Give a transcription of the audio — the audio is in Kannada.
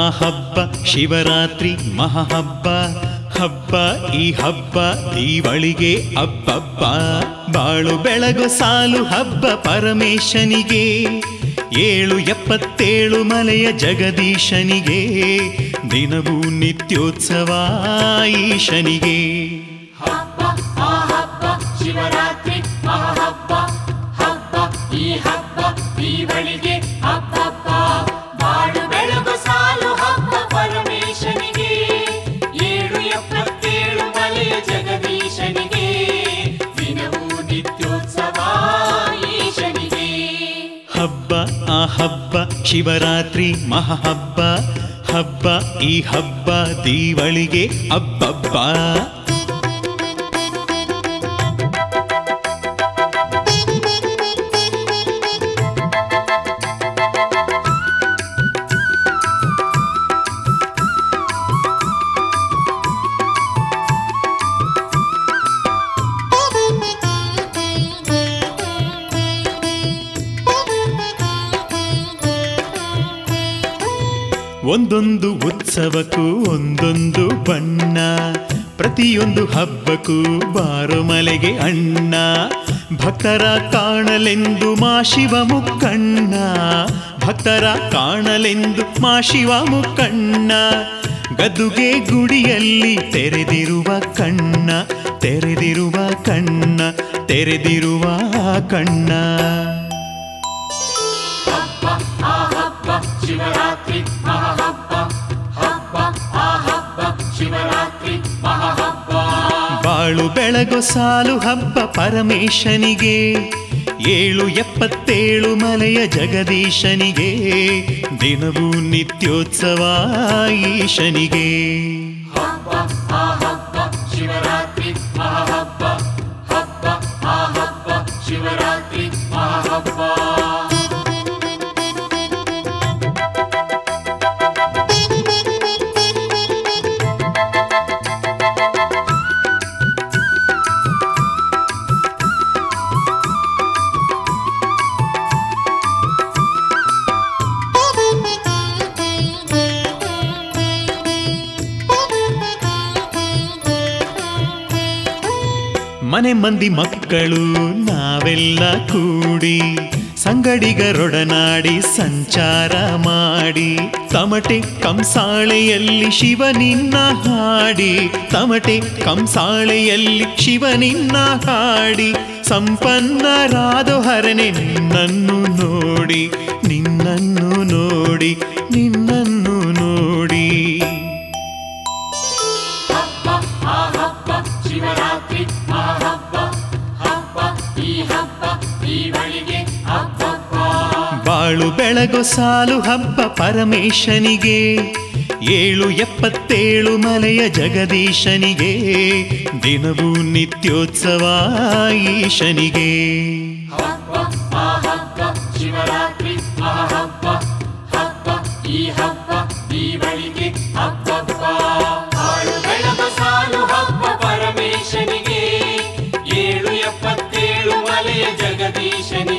ಆ ಹಬ್ಬ ಶಿವರಾತ್ರಿ ಮಹಾಹಬ್ಬ ಹಬ್ಬ ಈ ಹಬ್ಬ ದೀವಳಿಗೆ ಅಬ್ಬಬ್ಬ ಬಾಳು ಬೆಳಗು ಸಾಲು ಹಬ್ಬ ಪರಮೇಶನಿಗೆ ಏಳು ಎಪ್ಪತ್ತೇಳು ಮಲೆಯ ಜಗದೀಶನಿಗೆ ದಿನವೂ ನಿತ್ಯೋತ್ಸವ ಈಶನಿಗೆ ಹಬ್ಬ ಆ ಹಬ್ಬ ಶಿವರಾತ್ರಿ ಮಹಾಹಬ್ಬ ಹಬ್ಬ ಈ ಹಬ್ಬ ದೀವಳಿಗೆ ಹಬ್ಬಬ್ಬ ಬಾಳು ಬೆಳಗು ಸಾಲು ಹಬ್ಬ ಪರಮೇಶನಿಗೆ ಏಳು ಎಪ್ಪತ್ತೇಳು ಮಲೆಯ ಜಗದೀಶನಿಗೆ ದಿನವೂ ನಿತ್ಯೋತ್ಸವ ಈಶನಿಗೆ ಹಬ್ಬ ಆ ಹಬ್ಬ ಶಿವರಾತ್ರಿ ಮಹಾಹಬ್ಬ ಹಬ್ಬ ಈ ಹಬ್ಬ ದೀವಳಿಗೆ ಅಬ್ಬಬ್ಬ ಒಂದೊಂದು ಉತ್ಸವಕ್ಕೂ ಒಂದೊಂದು ಬಣ್ಣ ಪ್ರತಿಯೊಂದು ಹಬ್ಬಕ್ಕೂ ಬಾರೋ ಮಲೆಗೆ ಅಣ್ಣ ಭಕ್ತರ ಕಾಣಲೆಂದು ಮಾ ಶಿವ ಮುಕ್ಕಣ್ಣ ಭಕ್ತರ ಕಾಣಲೆಂದು ಮಾ ಶಿವ ಮುಕ್ಕಣ್ಣ ಗದ್ದುಗೆ ಗುಡಿಯಲ್ಲಿ ತೆರೆದಿರುವ ಕಣ್ಣ ತೆರೆದಿರುವ ಕಣ್ಣ ತೆರೆದಿರುವ ಕಣ್ಣ ಹಬ್ಬ ಆ ಹಬ್ಬ ಶಿವರಾತ್ರಿ ಮಹಾಹಬ್ಬ ಹಬ್ಬ ಆ ಹಬ್ಬ ಶಿವರಾತ್ರಿ ಮಹಾಹಬ್ಬ ಬಾಳು ಬೆಳಗು ಸಾಲು ಹಬ್ಬ ಪರಮೇಶನಿಗೆ ಏಳು ಎಪ್ಪತ್ತೇಳು ಮಲೆಯ ಜಗದೀಶನಿಗೆ ದಿನವೂ ನಿತ್ಯೋತ್ಸವ ಈಶನಿಗೆ ಹಬ್ಬ ಆ ಹಬ್ಬ ಶಿವರಾತ್ರಿ ಮಹಾಹಬ್ಬ ಹಬ್ಬ ಆ ಹಬ್ಬ ಶಿವರಾತ್ರಿ ಮಹಾಹಬ್ಬ ಮನೆ ಮಂದಿ ಮಕ್ಕಳು ನಾವೆಲ್ಲ ಕೂಡಿ ಸಂಗಡಿಗರೊಡನಾಡಿ ಸಂಚಾರ ಮಾಡಿ ತಮಟೆ ಕಂಸಾಳೆಯಲ್ಲಿ ಶಿವನಿನ್ನ ಹಾಡಿ ತಮಟೆ ಕಂಸಾಳೆಯಲ್ಲಿ ಶಿವನಿನ್ನ ಹಾಡಿ ಸಂಪನ್ನರಾದ ಹರನೆ ನಿನ್ನನ್ನು ನೋಡಿ ನಿನ್ನನ್ನು ನೋಡಿ ನಿನ್ನನ್ನು ನೋಡಿ ಹಬ್ಬ ಆ ಹಬ್ಬ ಶಿವರಾತ್ರಿ ಮಹಾಹಬ್ಬ ಹಬ್ಬ ಈ ಹಬ್ಬ ದೀವಳಿಗೆ ಹಬ್ಬಬ್ಬ ಬಾಳು ಬೆಳಗು ಸಾಲು ಹಬ್ಬ ಪರಮೇಶನಿಗೆ ಏಳು ಎಪ್ಪತ್ತೇಳು ಮಲೆಯ ಜಗದೀಶನಿಗೆ ದಿನವೂ ನಿತ್ಯೋತ್ಸವ ಈಶನಿಗೆ ಹಬ್ಬ ಆ ಹಬ್ಬ ಶಿವರಾತ್ರಿ ಮಹಾಹಬ್ಬ ಹಬ್ಬ ಈ ಹಬ್ಬ ದೀವಳಿಗೆ ಹಬ್ಬಬ್ಬ ಬಾಳು ಬೆಳಗು ಸಾಲು ಹಬ್ಬ ಪರಮೇಶನಿಗೆ ಏಳು ಎಪ್ಪತ್ತೇಳು ಮಲೆಯ ಜಗದೀಶನಿಗೆ